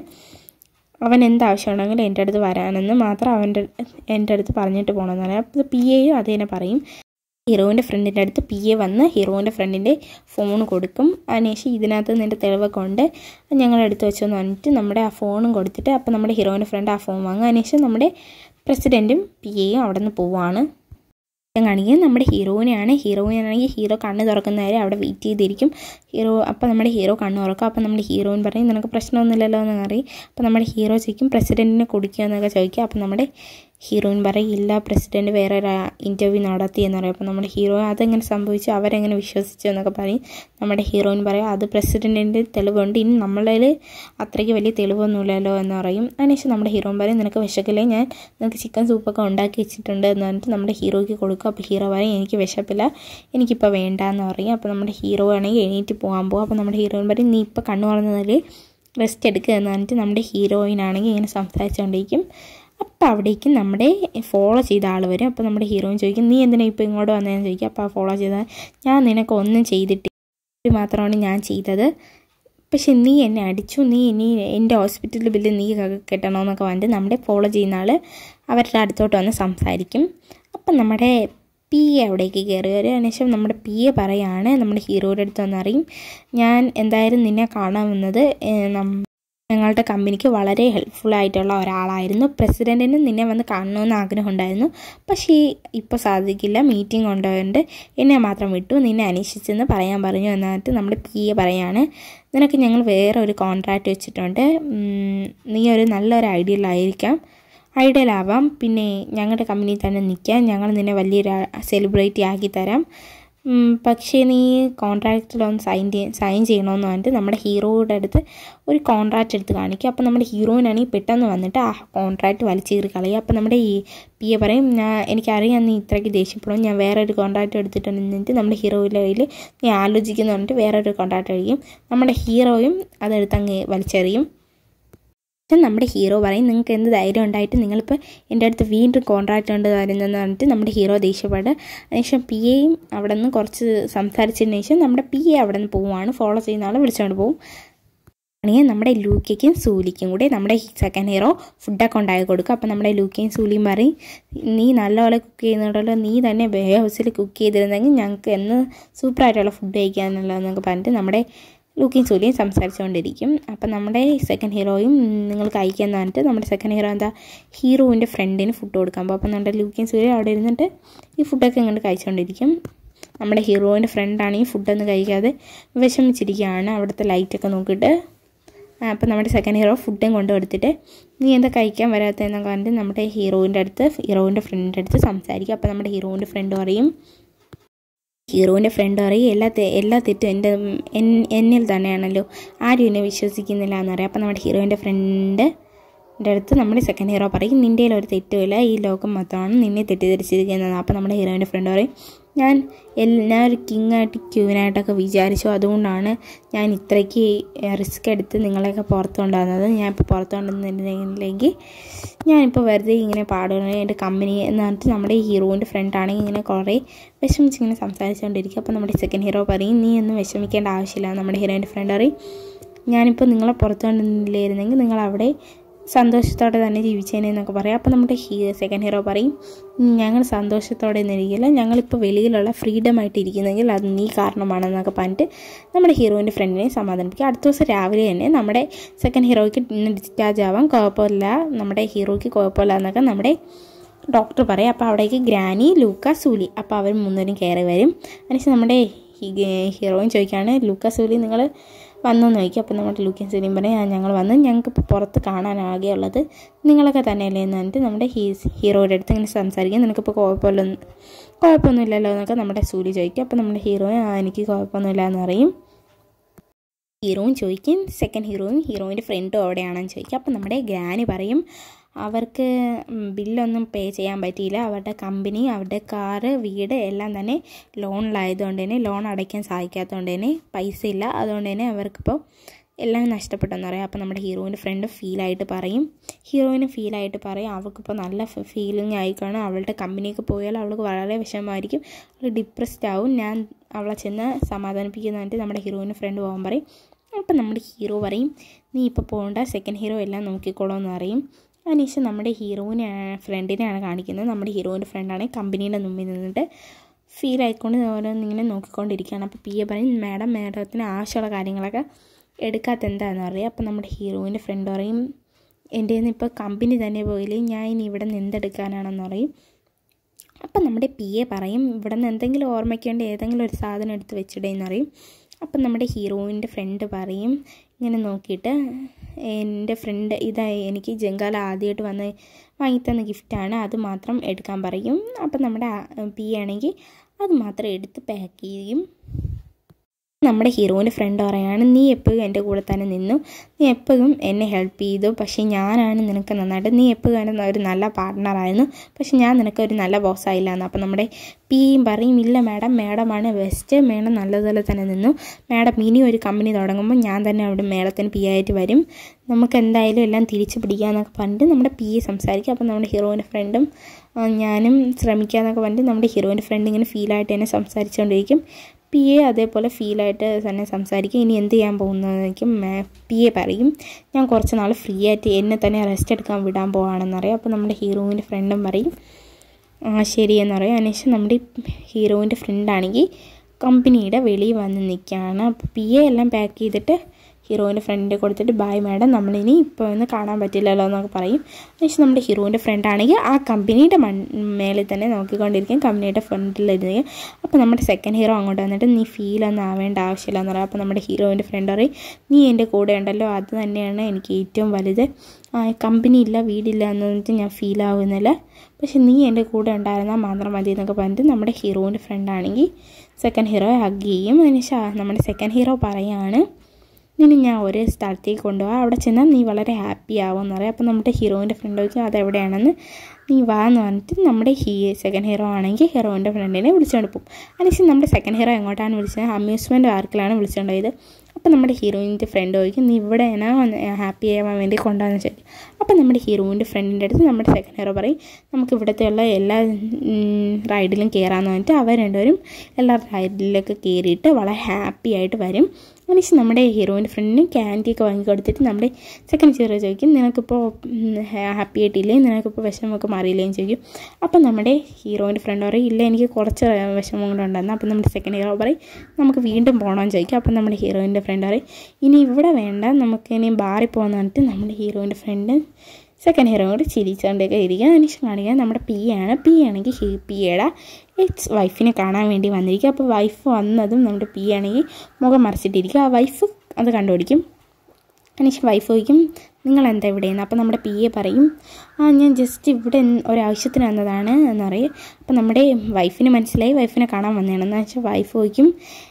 Speaker 1: അവൻ എന്താവശ്യമുണ്ടെങ്കിലും എൻ്റെ അടുത്ത് വരാനെന്ന് മാത്രം അവൻ്റെ എൻ്റെ അടുത്ത് പറഞ്ഞിട്ട് പോകണമെന്ന് പറയാം അപ്പോൾ പി എയും അത് തന്നെ പറയും ഹീറോയിൻ്റെ ഫ്രണ്ടിൻ്റെ അടുത്ത് പി എ വന്ന് ഹീറോയിൻ്റെ ഫ്രണ്ടിൻ്റെ ഫോൺ കൊടുക്കും അതിനുശേഷം ഇതിനകത്ത് നിൻ്റെ തെളിവൊക്കെ ഉണ്ട് അത് ഞങ്ങൾ എടുത്ത് വെച്ചെന്ന് പറഞ്ഞിട്ട് നമ്മുടെ ആ ഫോണും കൊടുത്തിട്ട് അപ്പോൾ നമ്മുടെ ഹീറോയിൻ്റെ ഫ്രണ്ട് ആ ഫോൺ വാങ്ങും അതിനുശേഷം നമ്മുടെ പ്രസിഡൻറ്റും പി എയും അവിടെ നിന്ന് പോവാണ് കാണിക്കുന്നത് നമ്മുടെ ഹീറോയിനാണ് ഹീറോയിനാണെങ്കിൽ ഹീറോ കണ്ണ് തുറക്കുന്നവരെ അവിടെ വെയിറ്റ് ചെയ്തിരിക്കും ഹീറോ അപ്പോൾ നമ്മുടെ ഹീറോ കണ്ണ് തുറക്കും അപ്പോൾ നമ്മുടെ ഹീറോയിൻ പറയും നിനക്ക് പ്രശ്നമൊന്നുമില്ലല്ലോ എന്ന് പറയും അപ്പോൾ നമ്മുടെ ഹീറോ ചോദിക്കും പ്രസിഡൻറ്റിനെ കൊടുക്കുക എന്നൊക്കെ ചോദിക്കും അപ്പോൾ നമ്മുടെ ഹീറോയിൻ പറയും ഇല്ല പ്രസിഡൻറ്റ് വേറെ ഒരു ഇൻ്റർവ്യൂ നടത്തി എന്ന് പറയും അപ്പോൾ നമ്മുടെ ഹീറോ അതെങ്ങനെ സംഭവിച്ചു അവരെങ്ങനെ വിശ്വസിച്ചു എന്നൊക്കെ പറയും നമ്മുടെ ഹീറോയിൻ പറയും അത് പ്രസിഡൻറ്റിൻ്റെ തെളിവുണ്ട് ഇനി നമ്മളിൽ അത്രയ്ക്ക് വലിയ തെളിവൊന്നുമില്ലല്ലോ എന്ന് പറയും അതിനുശേഷം നമ്മുടെ ഹീറോയിൻ പറയും നിനക്ക് വിശക്കില്ലേ ഞാൻ നിനക്ക് ചിക്കൻ സൂപ്പൊക്കെ ഉണ്ടാക്കി വെച്ചിട്ടുണ്ട് എന്ന് പറഞ്ഞിട്ട് നമ്മുടെ ഹീറോയ്ക്ക് കൊടുക്കും അപ്പോൾ ഹീറോ പറയും എനിക്ക് വിശപ്പില്ല എനിക്കിപ്പോൾ വേണ്ട എന്ന് പറയും അപ്പോൾ നമ്മുടെ ഹീറോ ആണെങ്കിൽ എണീറ്റ് പോകാൻ പോകും അപ്പോൾ നമ്മുടെ ഹീറോയിൻ പറയും നീ ഇപ്പോൾ കണ്ണു തുറന്നതിൽ റെസ്റ്റ് എടുക്കുക എന്ന് പറഞ്ഞിട്ട് നമ്മുടെ ഹീറോയിൻ ആണെങ്കിൽ ഇങ്ങനെ സംസാരിച്ചുകൊണ്ടിരിക്കും അപ്പോൾ അവിടേക്ക് നമ്മുടെ ഫോളോ ചെയ്ത ആൾ വരും അപ്പോൾ നമ്മുടെ ഹീറോയിൻ ചോദിക്കും നീ എന്തിനാ ഇപ്പോൾ ഇങ്ങോട്ട് വന്നതെന്ന് ചോദിക്കും അപ്പോൾ ആ ഫോളോ ചെയ്താൽ ഞാൻ നിനക്ക് ഒന്നും ചെയ്തിട്ടില്ല ഇത് മാത്രമാണ് ഞാൻ ചെയ്തത് പക്ഷെ നീ എന്നെ അടിച്ചു നീ ഇനി എൻ്റെ ഹോസ്പിറ്റൽ ബില്ല് നീ ക- കെട്ടണമെന്നൊക്കെ പറഞ്ഞിട്ട് നമ്മുടെ ഫോളോ ചെയ്യുന്ന ആൾ അവരുടെ അടുത്തോട്ട് വന്ന് സംസാരിക്കും അപ്പം നമ്മുടെ പി എ അവിടേക്ക് കയറി വരും അതിനുശേഷം നമ്മുടെ പി എ പറയാണ് നമ്മുടെ ഹീറോയുടെ അടുത്ത് വന്നറിയും ഞാൻ എന്തായാലും നിന്നെ കാണാൻ വന്നത് ഏഹ്, നം- ഞങ്ങളുടെ കമ്പനിക്ക് വളരെ ഹെൽപ്ഫുൾ ആയിട്ടുള്ള ഒരാളായിരുന്നു പ്രസിഡൻറ്റിന് നിന്നെ വന്ന് കാണണമെന്ന് ആഗ്രഹം ഉണ്ടായിരുന്നു പക്ഷേ ഇപ്പോൾ സാധിക്കില്ല മീറ്റിംഗ് കൊണ്ടുപോയിട്ട് എന്നെ മാത്രം വിട്ടു നിന്നെ അന്വേഷിച്ചെന്ന് പറയാൻ പറഞ്ഞു എന്നിട്ട് നമ്മുടെ പി എ പറയാണ് നിനക്ക് ഞങ്ങൾ വേറെ ഒരു കോൺട്രാക്റ്റ് വെച്ചിട്ടുണ്ട് ഉം, നീ ഒരു നല്ലൊരു ഐഡിയലായിരിക്കാം ഐഡിയലാവാം പിന്നെ ഞങ്ങളുടെ കമ്പനിയിൽ തന്നെ നിൽക്കാം ഞങ്ങൾ നിന്നെ വലിയൊരു സെലിബ്രിറ്റി ആക്കി തരാം ഉം, പക്ഷേ നീ കോൺട്രാക്റ്റിലൊന്ന് സൈൻ ചെയ്യ സൈൻ ചെയ്യണമെന്ന് പറഞ്ഞിട്ട് നമ്മുടെ ഹീറോയുടെ അടുത്ത് ഒരു കോൺട്രാക്റ്റ് എടുത്ത് കാണിക്കും അപ്പോൾ നമ്മുടെ ഹീറോയിനാണെങ്കിൽ പെട്ടെന്ന് വന്നിട്ട് ആ കോൺട്രാക്റ്റ് വലിച്ചീറി കളയും അപ്പോൾ നമ്മുടെ ഈ പി എ പറയും ഞാൻ എനിക്കറിയാം നീ ഇത്രയ്ക്ക് ദേഷ്യപ്പെടും ഞാൻ വേറെ ഒരു കോൺട്രാക്റ്റ് എടുത്തിട്ടുണ്ടെന്നിട്ട് നമ്മുടെ ഹീറോയിലെ കയ്യിൽ നീ ആലോചിക്കുന്നു പറഞ്ഞിട്ട് വേറെ ഒരു കോൺട്രാക്റ്റ് കഴിക്കും നമ്മുടെ ഹീറോയും അതെടുത്ത് അങ്ങ് വലിച്ചെറിയും പക്ഷെ നമ്മുടെ ഹീറോ പറയും നിങ്ങൾക്ക് എന്ത് ധൈര്യം ഉണ്ടായിട്ട് നിങ്ങളിപ്പോൾ എൻ്റെ അടുത്ത് വീണ്ടും കോൺട്രാക്റ്റ് ഉണ്ട് തരുന്നതെന്ന് പറഞ്ഞിട്ട് നമ്മുടെ ഹീറോ ദേഷ്യപ്പെട്ട് അതിനുശേഷം പി എയും അവിടെ നിന്ന് കുറച്ച് സംസാരിച്ചതിന് ശേഷം നമ്മുടെ പി എ അവിടെ നിന്ന് പോവുകയാണ് ഫോളോ ചെയ്യുന്ന ആളെ വിളിച്ചുകൊണ്ട് പോകും ആണെങ്കിൽ നമ്മുടെ ലൂക്കയ്ക്കും സൂലിക്കും കൂടെ നമ്മുടെ സെക്കൻഡ് ഹീറോ ഫുഡൊക്കെ ഉണ്ടാക്കി കൊടുക്കും അപ്പോൾ നമ്മുടെ ലൂക്കയും സൂലിയും പറയും നീ നല്ലപോലെ കുക്ക് ചെയ്യുന്നുണ്ടല്ലോ നീ തന്നെ വേ ഹൗസിൽ കുക്ക് ചെയ്തിരുന്നെങ്കിൽ ഞങ്ങൾക്ക് എന്ന് സൂപ്പറായിട്ടുള്ള ഫുഡ് കഴിക്കാനുള്ളതെന്നൊക്കെ പറഞ്ഞിട്ട് നമ്മുടെ ലൂക്കയും സൂലിയും സംസാരിച്ചുകൊണ്ടിരിക്കും അപ്പം നമ്മുടെ സെക്കൻഡ് ഹീറോയും നിങ്ങൾ കഴിക്കാന്ന് പറഞ്ഞിട്ട് നമ്മുടെ സെക്കൻഡ് ഹീറോ എന്താ ഹീറോയിൻ്റെ ഫ്രണ്ടിന് ഫുഡ് കൊടുക്കാൻ പോകും അപ്പം നമ്മുടെ ലൂക്കയും സൂര്യയും അവിടെ ഇരുന്നിട്ട് ഈ ഫുഡൊക്കെ ഇങ്ങോട്ട് കഴിച്ചുകൊണ്ടിരിക്കും നമ്മുടെ ഹീറോയിൻ്റെ ഫ്രണ്ടാണെങ്കിൽ ഫുഡൊന്നും കഴിക്കാതെ വിഷമിച്ചിരിക്കുകയാണ് അവിടുത്തെ ലൈറ്റൊക്കെ നോക്കിയിട്ട് അപ്പം നമ്മുടെ സെക്കൻഡ് ഹീറോ ഫുഡും കൊണ്ട് കൊടുത്തിട്ട് നീ എന്താ കഴിക്കാൻ വരാത്തതെന്നൊക്കെ പറഞ്ഞിട്ട് നമ്മുടെ ഹീറോയിൻ്റെ അടുത്ത് ഹീറോയിൻ്റെ ഫ്രണ്ടിൻ്റെ അടുത്ത് സംസാരിക്കും അപ്പം നമ്മുടെ ഹീറോയിൻ്റെ ഫ്രണ്ട് പറയും ഹീറോയിൻ്റെ ഫ്രണ്ട് പറയും എല്ലാ തെ എല്ലാ തെറ്റും എൻ്റെ എൻ- എന്നിൽ തന്നെയാണല്ലോ ആരും എന്നെ വിശ്വസിക്കുന്നില്ല എന്ന് പറയും അപ്പം നമ്മുടെ ഹീറോയിൻ്റെ ഫ്രണ്ട് എൻ്റെ അടുത്ത് നമ്മുടെ സെക്കൻഡ് ഹീറോ പറയും നിൻ്റെ കയ്യിൽ ഒരു തെറ്റുമില്ല ഈ ലോകം മൊത്തമാണ് നിന്നെ തെറ്റിദ്ധരിച്ചിരിക്കുന്നത് അപ്പം നമ്മുടെ ഹീറോയിൻ്റെ ഫ്രണ്ട് പറയും ഞാൻ എൽ ഞാൻ ഒരു കിങ്ങായിട്ട് ക്യൂവിനായിട്ടൊക്കെ വിചാരിച്ചു അതുകൊണ്ടാണ് ഞാൻ ഇത്രയ്ക്ക് റിസ്ക് എടുത്ത് നിങ്ങളെയൊക്കെ പുറത്ത് കൊണ്ടുവന്നത് ഞാൻ ഇപ്പോൾ പുറത്ത് കൊണ്ടുവന്നിട്ടുണ്ടെങ്കിൽ ഞാനിപ്പോൾ വെറുതെ ഇങ്ങനെ പാടുകയാണ് എൻ്റെ കമ്പനി എന്ന് പറഞ്ഞിട്ട് നമ്മുടെ ഈ ഹീറോയിൻ്റെ ഫ്രണ്ടാണെങ്കിൽ ഇങ്ങനെ കുറേ വിഷമിച്ച് ഇങ്ങനെ സംസാരിച്ചുകൊണ്ടിരിക്കും അപ്പോൾ നമ്മുടെ സെക്കൻഡ് ഹീറോ പറയും നീ ഒന്നും വിഷമിക്കേണ്ട ആവശ്യമില്ല നമ്മുടെ ഹീറോയിൻ്റെ ഫ്രണ്ട് പറയും ഞാനിപ്പോൾ നിങ്ങളെ പുറത്ത് കൊണ്ടുവന്നില്ലായിരുന്നെങ്കിൽ നിങ്ങൾ അവിടെ സന്തോഷത്തോടെ തന്നെ ജീവിച്ചേനെ എന്നൊക്കെ പറയും അപ്പോൾ നമ്മുടെ ഹീ സെക്കൻഡ് ഹീറോ പറയും "ഉം, ഞങ്ങൾ സന്തോഷത്തോടെ ഒന്നിരിക്കില്ല ഞങ്ങളിപ്പോൾ വെളിയിലുള്ള ഫ്രീഡം ആയിട്ട് ഇരിക്കുന്നെങ്കിൽ അത് നീ കാരണമാണെന്നൊക്കെ പറഞ്ഞിട്ട് നമ്മുടെ ഹീറോയിൻ്റെ ഫ്രണ്ടിനെ സമാധാനിപ്പിക്കും അടുത്ത ദിവസം രാവിലെ തന്നെ നമ്മുടെ സെക്കൻഡ് ഹീറോയ്ക്ക് ഡിസ്ചാർജ് ആവാം കുഴപ്പമില്ല നമ്മുടെ ഹീറോയ്ക്ക് കുഴപ്പമില്ല എന്നൊക്കെ നമ്മുടെ ഡോക്ടർ പറയും അപ്പോൾ അവിടേക്ക് ഗ്രാനി ലൂക്ക സൂലി അപ്പോൾ അവർ മൂന്നുപേരും കയറി വരും അതിനുശേഷം നമ്മുടെ ഹീറോയിൻ ചോദിക്കുകയാണ് ലൂക്ക സൂലി നിങ്ങൾ വന്നോന്ന് ചോദിക്കും അപ്പോൾ നമ്മുടെ ലൂക്കൻ സൂലിയും പറയും "ആ, ഞങ്ങൾ വന്നു ഞങ്ങൾക്ക് ഇപ്പോൾ പുറത്ത് കാണാനാകെ ഉള്ളത് നിങ്ങളൊക്കെ തന്നെയല്ലേ എന്ന് പറഞ്ഞിട്ട് നമ്മുടെ ഹീ ഹീറോയുടെ അടുത്ത് ഇങ്ങനെ സംസാരിക്കും നിനക്കിപ്പോൾ കുഴപ്പമില്ല കുഴപ്പമൊന്നുമില്ലല്ലോ എന്നൊക്കെ നമ്മുടെ സൂലി ചോദിക്കും അപ്പോൾ നമ്മുടെ ഹീറോയിൻ ആ എനിക്ക് കുഴപ്പമൊന്നുമില്ല എന്ന് പറയും ഹീറോയും ചോദിക്കും സെക്കൻഡ് ഹീറോയും ഹീറോയിൻ്റെ ഫ്രണ്ടും അവിടെയാണെന്ന് ചോദിക്കും അപ്പം നമ്മുടെ ഗ്രാനി പറയും അവർക്ക് ബില്ലൊന്നും പേ ചെയ്യാൻ പറ്റിയില്ല അവരുടെ കമ്പനി അവരുടെ കാറ് വീട് എല്ലാം തന്നെ ലോണിലായതുകൊണ്ട് തന്നെ ലോൺ അടയ്ക്കാൻ സാധിക്കാത്തതുകൊണ്ട് തന്നെ പൈസ ഇല്ല അതുകൊണ്ട് തന്നെ അവർക്കിപ്പോൾ എല്ലാം നഷ്ടപ്പെട്ടെന്ന് പറയാം അപ്പോൾ നമ്മുടെ ഹീറോയിൻ്റെ ഫ്രണ്ട് ഫീലായിട്ട് പറയും ഹീറോയിന് ഫീലായിട്ട് പറയും അവൾക്കിപ്പോൾ നല്ല ഫീലിംഗ് ആയിക്കാണ് അവളുടെ കമ്പനിക്ക് പോയാൽ അവൾക്ക് വളരെ വിഷമമായിരിക്കും അവൾ ഡിപ്രസ്ഡ് ആവും ഞാൻ അവളെ ചെന്ന് സമാധാനിപ്പിക്കുന്നതായിട്ട് നമ്മുടെ ഹീറോയിന് ഫ്രണ്ട് പോകാൻ പറയും അപ്പം നമ്മുടെ ഹീറോ പറയും നീ ഇപ്പോൾ പോകണ്ട സെക്കൻഡ് ഹീറോ എല്ലാം നോക്കിക്കോളൂ എന്ന് പറയും അതിനുശേഷം നമ്മുടെ ഹീറോയിനെ ഫ്രണ്ടിനെയാണ് കാണിക്കുന്നത് നമ്മുടെ ഹീറോയിൻ്റെ ഫ്രണ്ടാണ് കമ്പനിയുടെ മുമ്പിൽ നിന്നിട്ട് ഫീൽ ആയിക്കൊണ്ട് ഓരോന്നിങ്ങനെ നോക്കിക്കൊണ്ടിരിക്കുകയാണ് അപ്പോൾ പി എ പറയും മാഡം മാഡത്തിന് ആവശ്യമുള്ള കാര്യങ്ങളൊക്കെ എടുക്കാത്ത എന്താണെന്ന് അറിയാം അപ്പോൾ നമ്മുടെ ഹീറോയിൻ്റെ ഫ്രണ്ട് പറയും എൻ്റെ നിന്ന് ഇപ്പോൾ കമ്പനി തന്നെ പോയില്ലേ ഞാൻ ഇനി ഇവിടെ നിന്ന് എന്തെടുക്കാനാണെന്ന് പറയും അപ്പം നമ്മുടെ പി എ പറയും ഇവിടെ നിന്ന് എന്തെങ്കിലും ഓർമ്മയ്ക്ക് വേണ്ടി ഏതെങ്കിലും ഒരു സാധനം എടുത്ത് വെച്ചിടേന്ന് പറയും അപ്പം നമ്മുടെ ഹീറോയിൻ്റെ ഫ്രണ്ട് പറയും ഇങ്ങനെ നോക്കിയിട്ട് എൻ്റെ ഫ്രണ്ട് ഇതായി എനിക്ക് ജങ്കാല ആദ്യമായിട്ട് വന്ന് വാങ്ങിത്തന്ന ഗിഫ്റ്റാണ് അത് മാത്രം എടുക്കാൻ പറയും അപ്പം നമ്മുടെ പി ആണെങ്കിൽ അത് മാത്രം എടുത്ത് പാക്ക് ചെയ്യും നമ്മുടെ ഹീറോയിൻ്റെ ഫ്രണ്ട് പറയാണ് നീ എപ്പോഴും എൻ്റെ കൂടെ തന്നെ നിന്നു നീ എപ്പോഴും എന്നെ ഹെൽപ്പ് ചെയ്തു പക്ഷേ ഞാനാണ് നിനക്ക് നന്നായിട്ട് നീ എപ്പോഴും എൻ്റെ ഒരു നല്ല പാർട്ട്ണറായിരുന്നു പക്ഷേ ഞാൻ നിനക്ക് ഒരു നല്ല ബോസ്സായില്ല എന്ന് അപ്പം നമ്മുടെ പിയും പറയും ഇല്ല മാഡം മാഡമാണ് ബെസ്റ്റ് മേഡം നല്ലതുപോലെ തന്നെ നിന്നു മാഡം ഇനി ഒരു കമ്പനി തുടങ്ങുമ്പോൾ ഞാൻ തന്നെ അവിടെ മേഡത്തിന് പി ആയിട്ട് വരും നമുക്ക് എന്തായാലും എല്ലാം തിരിച്ചു പിടിക്കാമെന്നൊക്കെ പറഞ്ഞിട്ട് നമ്മുടെ പി എ സംസാരിക്കും അപ്പം നമ്മുടെ ഹീറോയിൻ്റെ ഫ്രണ്ടും ഞാനും ശ്രമിക്കാമെന്നൊക്കെ പറഞ്ഞിട്ട് നമ്മുടെ ഹീറോയിൻ്റെ ഫ്രണ്ട് ഇങ്ങനെ ഫീലായിട്ട് തന്നെ സംസാരിച്ചുകൊണ്ടിരിക്കും പി എ അതേപോലെ ഫീലായിട്ട് തന്നെ സംസാരിക്കും ഇനി എന്ത് ചെയ്യാൻ പോകുന്നതായിരിക്കും പി എ പറയും ഞാൻ കുറച്ച് നാൾ ഫ്രീ ആയിട്ട് എന്നെ തന്നെ റെസ്റ്റ് എടുക്കാൻ വിടാൻ പോവാണെന്നറിയാം അപ്പോൾ നമ്മുടെ ഹീറോയിൻ്റെ ഫ്രണ്ടും പറയും ആ ശരിയെന്ന് പറയും അതിനുശേഷം നമ്മുടെ ഹീറോയിൻ്റെ ഫ്രണ്ടാണെങ്കിൽ കമ്പനിയുടെ വെളിയിൽ വന്ന് നിൽക്കുകയാണ് അപ്പോൾ പി എ എല്ലാം പാക്ക് ചെയ്തിട്ട് ഹീറോയിൻ്റെ ഫ്രണ്ടിൻ്റെ കൊടുത്തിട്ട് ബായ് മാഡം നമ്മളിനി ഇപ്പോൾ ഒന്ന് കാണാൻ പറ്റില്ലല്ലോ എന്നൊക്കെ പറയും അതിനുശേഷം നമ്മുടെ ഹീറോയിൻ്റെ ഫ്രണ്ടാണെങ്കിൽ ആ കമ്പനിയുടെ മൺ മേലെ തന്നെ നോക്കിക്കൊണ്ടിരിക്കും കമ്പനിയുടെ ഫ്രണ്ടിലിരിക്കും അപ്പോൾ നമ്മുടെ സെക്കൻഡ് ഹീറോ അങ്ങോട്ട് വന്നിട്ട് നീ ഫീലൊന്നും ആവേണ്ട ആവശ്യമില്ല എന്ന് പറയും അപ്പോൾ നമ്മുടെ ഹീറോയിൻ്റെ ഫ്രണ്ട് പറയും നീ എൻ്റെ കൂടെ ഉണ്ടല്ലോ അത് തന്നെയാണ് എനിക്ക് ഏറ്റവും വലുത് കമ്പനി ഇല്ല വീടില്ല എന്ന് പറഞ്ഞിട്ട് ഞാൻ ഫീൽ ആവുന്നില്ല പക്ഷെ നീ എൻ്റെ കൂടെ ഉണ്ടായിരുന്നാൽ മാത്രം മതി എന്നൊക്കെ പറഞ്ഞിട്ട് നമ്മുടെ ഹീറോയിൻ്റെ ഫ്രണ്ടാണെങ്കിൽ സെക്കൻഡ് ഹീറോയെ ഹഗ് ചെയ്യും അതിനുശേഷം നമ്മുടെ സെക്കൻഡ് ഹീറോ പറയാണ് നിന്നെ ഞാൻ ഒരു സ്ഥലത്തേക്ക് കൊണ്ടുപോകാം അവിടെ ചെന്നാൽ നീ വളരെ ഹാപ്പി ആവുമെന്ന് പറയും അപ്പോൾ നമ്മുടെ ഹീറോയിൻ്റെ ഫ്രണ്ട് ചോദിക്കും അതെവിടെയാണെന്ന് നീ വാ എന്ന് പറഞ്ഞിട്ട് നമ്മുടെ ഹീ സെക്കൻഡ് ഹീറോ ആണെങ്കിൽ ഹീറോയിൻ്റെ ഫ്രണ്ടിനെ വിളിച്ചുകൊണ്ട് പോകും അതിനുശേഷം നമ്മുടെ സെക്കൻഡ് ഹീറോ എങ്ങോട്ടാണ് വിളിച്ചത് അമ്യൂസ്മെൻറ്റ് പാർക്കിലാണ് വിളിച്ചുകൊണ്ട് പോയത് അപ്പോൾ നമ്മുടെ ഹീറോയിൻ്റെ ഫ്രണ്ട് ചോദിക്കും നീ ഇവിടെയാണ് ഹാപ്പി ആവാൻ വേണ്ടി കൊണ്ടുവന്ന് ചോദിക്കും അപ്പോൾ നമ്മുടെ ഹീറോയിൻ്റെ ഫ്രണ്ടിൻ്റെ അടുത്ത് നമ്മുടെ സെക്കൻഡ് ഹീറോ പറയും നമുക്ക് ഇവിടുത്തെയുള്ള എല്ലാ റൈഡിലും കയറാമെന്ന് പറഞ്ഞിട്ട് അവർ രണ്ടുപേരും എല്ലാ റൈഡിലൊക്കെ കയറിയിട്ട് വളരെ ഹാപ്പി ആയിട്ട് വരും അതിനുശേഷം നമ്മുടെ ഹീറോയിൻ്റെ ഫ്രണ്ടിന് ക്യാൻഡിയൊക്കെ വാങ്ങി കൊടുത്തിട്ട് നമ്മുടെ സെക്കൻഡ് ഹീറോ ചോദിക്കും നിനക്കിപ്പോൾ ഹാപ്പി ആയിട്ടില്ലേ നിനക്കിപ്പോൾ വിഷമമൊക്കെ മാറിയില്ലേന്ന് ചോദിക്കും അപ്പം നമ്മുടെ ഹീറോയിൻ്റെ ഫ്രണ്ട് പറയും ഇല്ല എനിക്ക് കുറച്ച് വിഷമം കൊണ്ട് ഉണ്ടായിരുന്നു അപ്പം നമ്മുടെ സെക്കൻഡ് ഹീറോ പറയും നമുക്ക് വീണ്ടും പോകണമെന്ന് ചോദിക്കും അപ്പം നമ്മുടെ ഹീറോയിൻ്റെ ഫ്രണ്ട് പറയും ഇനി ഇവിടെ വേണ്ട നമുക്ക് ഇനി ബാറിൽ പോകുന്ന പറഞ്ഞിട്ട് നമ്മുടെ ഹീറോയിൻ്റെ ഫ്രണ്ട് സെക്കൻഡ് ഹീറോ കൂടി ചിരിച്ചുകൊണ്ടൊക്കെ ഇരിക്കുക അതിനുശേഷം കാണിക്കുക നമ്മുടെ പി ആണ് പി ആണെങ്കിൽ ഹി പിയുടെ എക്സ് വൈഫിനെ കാണാൻ വേണ്ടി വന്നിരിക്കുക അപ്പോൾ വൈഫ് വന്നതും നമ്മുടെ പി ആണെങ്കിൽ മുഖം മറിച്ചിട്ടിരിക്കുക ആ വൈഫ് അത് കണ്ടുപിടിക്കും അതിനുശേഷം വൈഫ് ചോദിക്കും നിങ്ങൾ എന്താ ഇവിടെയെന്ന് അപ്പോൾ നമ്മുടെ പി എ പറയും ആ ഞാൻ ജസ്റ്റ് ഇവിടെ ഒരാവശ്യത്തിന് വന്നതാണ് എന്നറിയും അപ്പോൾ നമ്മുടെ വൈഫിന് മനസ്സിലായി വൈഫിനെ കാണാൻ വന്നതാണെന്ന് വെച്ചാൽ വൈഫ് ചോദിക്കും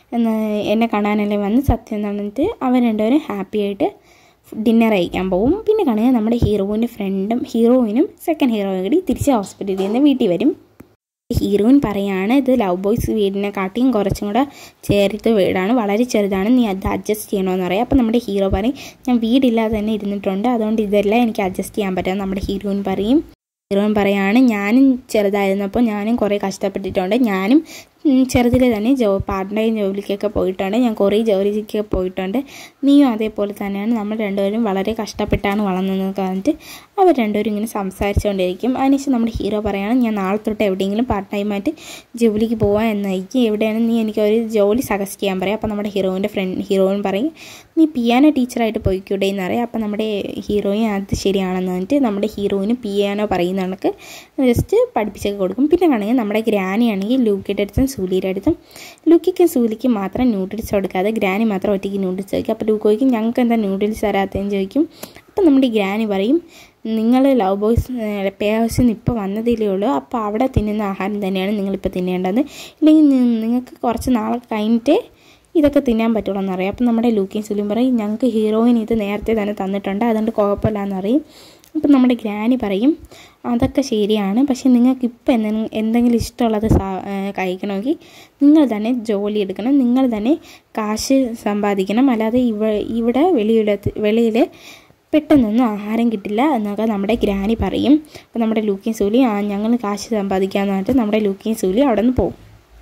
Speaker 1: എന്നെ കാണാനല്ലേ വന്ന് സത്യം എന്നിട്ട് അവർ രണ്ടുപേരും ഹാപ്പി ആയിട്ട് ഡിന്നർ കഴിക്കാൻ പോകും പിന്നെ കാണുക നമ്മുടെ ഹീറോയിൻ്റെ ഫ്രണ്ടും ഹീറോയിനും സെക്കൻഡ് ഹീറോയും കൂടി തിരിച്ച് ഹോസ്പിറ്റലിൽ നിന്ന് വീട്ടിൽ വരും ഹീറോയിൻ പറയാണ് ഇത് ലവ് ബോയ്സ് വീടിനെ കാട്ടിയും കുറച്ചും കൂടെ ചേർത്ത് വീടാണ് വളരെ ചെറുതാണ് നീ അത് അഡ്ജസ്റ്റ് ചെയ്യണമെന്ന് പറയാം അപ്പോൾ നമ്മുടെ ഹീറോ പറയും ഞാൻ വീടില്ലാതെ തന്നെ ഇരുന്നിട്ടുണ്ട് അതുകൊണ്ട് ഇതെല്ലാം എനിക്ക് അഡ്ജസ്റ്റ് ചെയ്യാൻ പറ്റും നമ്മുടെ ഹീറോയിൻ പറയും ഹീറോയിൻ പറയാണ് ഞാനും ചെറുതായിരുന്നപ്പോൾ ഞാനും കുറേ കഷ്ടപ്പെട്ടിട്ടുണ്ട് ഞാനും ചെറുതിലെ തന്നെ ജോ പാർട്ട് ടൈം ജോലിക്കൊക്കെ പോയിട്ടുണ്ട് ഞാൻ കുറേ ജോലിക്കൊക്കെ പോയിട്ടുണ്ട് നീയും അതേപോലെ തന്നെയാണ് നമ്മൾ രണ്ടുപേരും വളരെ കഷ്ടപ്പെട്ടാണ് വളർന്നതെന്ന് പറഞ്ഞിട്ട് അവർ രണ്ടുപേരും ഇങ്ങനെ സംസാരിച്ചുകൊണ്ടിരിക്കും അതിനുശേഷം നമ്മുടെ ഹീറോ പറയാണ് ഞാൻ നാളെ തൊട്ട് എവിടെയെങ്കിലും പാർട്ട് ടൈമായിട്ട് ജോലിക്ക് പോകാൻ എന്നായിരിക്കും എവിടെയാണ് നീ എനിക്ക് ഒരു ജോലി സജസ്റ്റ് ചെയ്യാൻ പറയാം അപ്പോൾ നമ്മുടെ ഹീറോയിൻ്റെ ഫ്രണ്ട് ഹീറോയിൻ പറയും നീ പിയാനോ ടീച്ചറായിട്ട് പോയിക്കൂടെ എന്ന് പറയാം അപ്പോൾ നമ്മുടെ ഹീറോയിൻ അത് ശരിയാണെന്ന് പറഞ്ഞിട്ട് നമ്മുടെ ഹീറോയിന് പിയാനോ പറയുന്ന കണക്ക് ജസ്റ്റ് പഠിപ്പിച്ചൊക്കെ കൊടുക്കും പിന്നെ കാണെങ്കിൽ നമ്മുടെ ഗ്രാനി ആണെങ്കിൽ ലൂക്കിയുടെ അടുത്തും സൂലിയുടെ അടുത്തും ലൂക്കിക്കും സൂലിക്കും മാത്രം നൂഡിൽസ് കൊടുക്കാതെ ഗ്രാനി മാത്രം ഒറ്റയ്ക്ക് നൂഡിൽസ് ചോദിക്കും അപ്പോൾ ലൂക്ക് ചോദിക്കും ഞങ്ങൾക്ക് എന്താ നൂഡിൽസ് തരാത്തതെന്ന് ചോദിക്കും അപ്പം നമ്മുടെ ഗ്രാനി പറയും നിങ്ങൾ ലവ് ബോയ്സ് പേ ഹൗസിൽ നിന്ന് ഇപ്പോൾ വന്നതിലേ ഉള്ളൂ അപ്പോൾ അവിടെ തിന്നുന്ന ആഹാരം തന്നെയാണ് നിങ്ങളിപ്പോൾ തിന്നേണ്ടത് ഇല്ലെങ്കിൽ നി- നിങ്ങൾക്ക് കുറച്ച് നാളെ കഴിഞ്ഞിട്ട് ഇതൊക്കെ തിന്നാൻ പറ്റുള്ളൂ എന്നറിയാം അപ്പം നമ്മുടെ ലൂക്കിയും സുലിയും പറയും ഞങ്ങൾക്ക് ഹീറോയിൻ ഇത് നേരത്തെ തന്നെ തന്നിട്ടുണ്ട് അതുകൊണ്ട് കുഴപ്പമില്ല എന്നറിയും അപ്പം നമ്മുടെ ഗ്രാനി പറയും അതൊക്കെ ശരിയാണ് പക്ഷേ നിങ്ങൾക്ക് ഇപ്പോൾ എന്തെങ്കിലും എന്തെങ്കിലും ഇഷ്ടമുള്ളത് സാ- ഏഹ് കഴിക്കണമെങ്കിൽ നിങ്ങൾ തന്നെ ജോലി എടുക്കണം നിങ്ങൾ തന്നെ കാശ് സമ്പാദിക്കണം അല്ലാതെ ഇവ ഇവിടെ വെളിയിൽ വെളിയിൽ പെട്ടെന്നൊന്നും ആഹാരം കിട്ടില്ല എന്നൊക്കെ നമ്മുടെ ഗ്രാനി പറയും അപ്പോൾ നമ്മുടെ ലൂക്കിയും സൂലി ആ ഞങ്ങൾ കാശ് സമ്പാദിക്കാമെന്ന് പറഞ്ഞിട്ട് നമ്മുടെ ലൂക്കിയും സൂലി അവിടെ നിന്ന് പോകും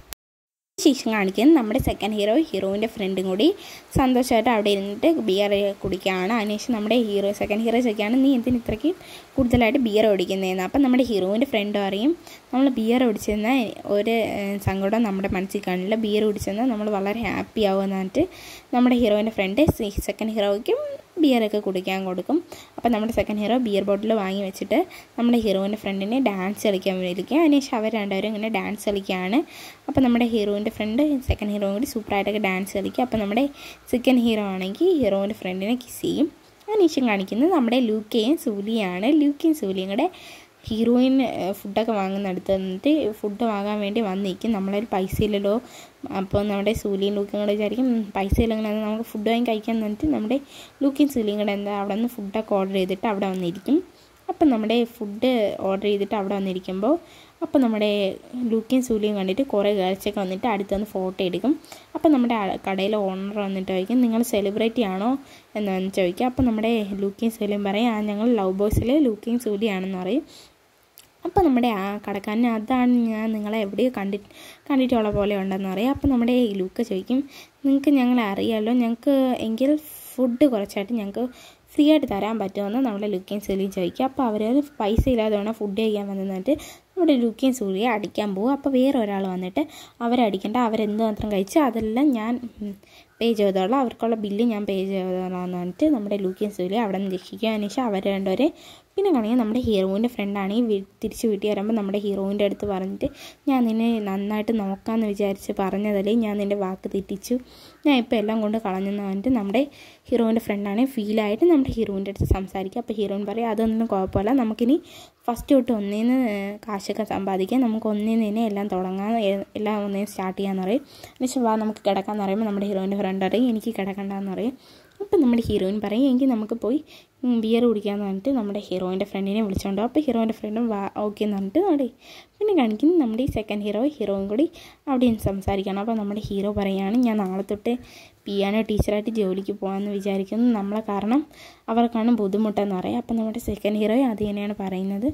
Speaker 1: ശേഷം കാണിക്കുന്നത് നമ്മുടെ സെക്കൻഡ് ഹീറോ ഹീറോയിൻ്റെ ഫ്രണ്ടും കൂടി സന്തോഷമായിട്ട് അവിടെ ഇരുന്നിട്ട് ബിയർ കുടിക്കുകയാണ് അതിനുശേഷം നമ്മുടെ ഹീറോ സെക്കൻഡ് ഹീറോ ചോദിക്കുകയാണ് നീ എന്തിന് ഇത്രയ്ക്ക് കൂടുതലായിട്ട് ബിയർ കുടിക്കുന്നതെന്ന് അപ്പം നമ്മുടെ ഹീറോയിൻ്റെ ഫ്രണ്ട് പറയും നമ്മൾ ബിയർ കുടിച്ചെന്ന ഒരു ഏഹ്, സങ്കടം നമ്മുടെ മനസ്സിൽ കാണില്ല ബിയർ കുടിച്ചെന്നാൽ നമ്മൾ വളരെ ഹാപ്പി ആവുമെന്ന് പറഞ്ഞിട്ട് നമ്മുടെ ഹീറോയിൻ്റെ ഫ്രണ്ട് സെക്കൻഡ് ഹീറോയ്ക്കും ബിയറൊക്കെ കുടിക്കാൻ കൊടുക്കും അപ്പോൾ നമ്മുടെ സെക്കൻഡ് ഹീറോ ബിയർ ബോട്ടിൽ വാങ്ങി വെച്ചിട്ട് നമ്മുടെ ഹീറോയിൻ്റെ ഫ്രണ്ടിനെ ഡാൻസ് കളിക്കാൻ വിളിക്കുക അതിനുശേഷം അവർ രണ്ടുപേരും ഇങ്ങനെ ഡാൻസ് കളിക്കുകയാണ് അപ്പോൾ നമ്മുടെ ഹീറോയിൻ്റെ ഫ്രണ്ട് സെക്കൻഡ് ഹീറോ കൂടി സൂപ്പറായിട്ടൊക്കെ ഡാൻസ് കളിക്കുക അപ്പോൾ നമ്മുടെ സെക്കൻഡ് ഹീറോ ആണെങ്കിൽ ഹീറോയിൻ്റെ ഫ്രണ്ടിനെ കിസ് ചെയ്യും അതിനുശേഷം കാണിക്കുന്നത് നമ്മുടെ ലൂക്കയും സൂലിയാണ് ലൂക്കയും സൂലിയും കൂടെ ഹീറോയിൻ ഏഹ്, ഫുഡൊക്കെ വാങ്ങുന്നിടത്ത് നിന്നിട്ട് ഫുഡ് വാങ്ങാൻ വേണ്ടി വന്നിരിക്കും നമ്മളൊരു പൈസ ഇല്ലല്ലോ അപ്പോൾ നമ്മുടെ സൂലിയും ലൂക്കും കൂടെ വിചാരിക്കും "ഉം, പൈസ ഇല്ലെങ്കിൽ നമുക്ക് ഫുഡ് വാങ്ങി കഴിക്കാൻ എന്നിട്ട് നമ്മുടെ ലൂക്കിയും സൂലിയും കൂടെ എന്താ അവിടെ നിന്ന് ഫുഡൊക്കെ ഓർഡർ ചെയ്തിട്ട് അവിടെ വന്നിരിക്കും അപ്പം നമ്മുടെ ഫുഡ് ഓർഡർ ചെയ്തിട്ട് അവിടെ വന്നിരിക്കുമ്പോൾ അപ്പോൾ നമ്മുടെ ലൂക്കിയും സൂലിയും കണ്ടിട്ട് കുറേ ഗേൾസൊക്കെ വന്നിട്ട് അടുത്ത് വന്ന് ഫോട്ടോ എടുക്കും അപ്പോൾ നമ്മുടെ ആ- കടയിലെ ഓണർ വന്നിട്ട് ചോദിക്കും നിങ്ങൾ സെലിബ്രിറ്റി ആണോ എന്ന് ചോദിക്കുക അപ്പോൾ നമ്മുടെ ലൂക്കിയും സൂലിയും പറയും ആ ഞങ്ങൾ ലവ് ബോയ്സിലെ ലൂക്കിയും സൂലിയാണെന്ന് പറയും അപ്പോൾ നമ്മുടെ ആ കടക്കാരന് അതാണ് ഞാൻ നിങ്ങളെ എവിടെയോ കണ്ടി കണ്ടിട്ടുള്ള പോലെ ഉണ്ടെന്ന് അറിയാം അപ്പോൾ നമ്മുടെ ഈ ലൂക്ക ചോദിക്കും നിങ്ങൾക്ക് ഞങ്ങളെ അറിയാമല്ലോ ഞങ്ങൾക്ക് എങ്കിൽ ഫുഡ് കുറച്ചായിട്ട് ഞങ്ങൾക്ക് ഫ്രീ ആയിട്ട് തരാൻ പറ്റുമെന്ന് നമ്മുടെ ലുക്കിയും സൂലിയും ചോദിക്കുക അപ്പോൾ അവർ പൈസ ഇല്ലാതെ വേണം ഫുഡ് കഴിക്കാൻ വന്നിട്ട് നമ്മുടെ ലുക്കിയും സൂലിയെ അടിക്കാൻ പോകും അപ്പോൾ വേറെ ഒരാൾ വന്നിട്ട് അവരടിക്കണ്ട അവരെന്ത് മാത്രം കഴിച്ച് അതെല്ലാം ഞാൻ പേ ചെയ്തോളാം അവർക്കുള്ള ബില്ല് ഞാൻ പേ ചെയ്തോളാം എന്ന് പറഞ്ഞിട്ട് നമ്മുടെ ലൂക്കിയും സൂലിയെ അവിടെ നിന്ന് രക്ഷിക്കുക അതിനുശേഷം അവർ രണ്ടുപേരെ പിന്നെ കാണിക്കുക നമ്മുടെ ഹീറോയിൻ്റെ ഫ്രണ്ടാണെങ്കിൽ വീ തിരിച്ച് വീട്ടിൽ വരുമ്പോൾ നമ്മുടെ ഹീറോയിൻ്റെ അടുത്ത് പറഞ്ഞിട്ട് ഞാൻ നിന്നെ നന്നായിട്ട് നോക്കാമെന്ന് വിചാരിച്ച് പറഞ്ഞതല്ലേ ഞാൻ നിൻ്റെ വാക്ക് തെറ്റിച്ചു ഞാൻ ഇപ്പോൾ എല്ലാം കൊണ്ട് കളഞ്ഞെന്ന് പറഞ്ഞിട്ട് നമ്മുടെ ഹീറോയിൻ്റെ ഫ്രണ്ടാണെങ്കിൽ ഫീലായിട്ട് നമ്മുടെ ഹീറോയിൻ്റെ അടുത്ത് സംസാരിക്കുക അപ്പോൾ ഹീറോയിൻ പറയും അതൊന്നും കുഴപ്പമില്ല നമുക്കിനി ഫസ്റ്റ് തൊട്ട് ഒന്നേന്ന് കാശൊക്കെ സമ്പാദിക്കാം നമുക്ക് ഒന്നേന്ന് തന്നെ എല്ലാം തുടങ്ങാം എ- എല്ലാം ഒന്നേ സ്റ്റാർട്ട് ചെയ്യാന്ന് പറയും എന്നുവെച്ചാൽ വാ നമുക്ക് കിടക്കാന്ന് പറയുമ്പോൾ നമ്മുടെ ഹീറോയിൻ്റെ ഫ്രണ്ട് പറയും എനിക്ക് കിടക്കണ്ടെന്ന് പറയും അപ്പം നമ്മുടെ ഹീറോയിൻ പറയും എങ്കിൽ നമുക്ക് പോയി ബിയർ കുടിക്കാമെന്ന് പറഞ്ഞിട്ട് നമ്മുടെ ഹീറോയിൻ്റെ ഫ്രണ്ടിനെ വിളിച്ചോണ്ടോ അപ്പോൾ ഹീറോയിൻ്റെ ഫ്രണ്ടും വാ ഓക്കെ എന്ന് പറഞ്ഞിട്ട് അവിടെ പിന്നെ കാണിക്കുന്നത് നമ്മുടെ ഈ സെക്കൻഡ് ഹീറോ ഹീറോയും കൂടി അവിടെ നിന്ന് സംസാരിക്കണം അപ്പോൾ നമ്മുടെ ഹീറോ പറയുകയാണ് ഞാൻ നാളെ തൊട്ട് പിയാനോ ടീച്ചറായിട്ട് ജോലിക്ക് പോകാമെന്ന് വിചാരിക്കുന്നു നമ്മളെ കാരണം അവർക്കാണ് ബുദ്ധിമുട്ടെന്ന് പറയാം അപ്പം നമ്മുടെ സെക്കൻഡ് ഹീറോ അത് തന്നെയാണ് പറയുന്നത്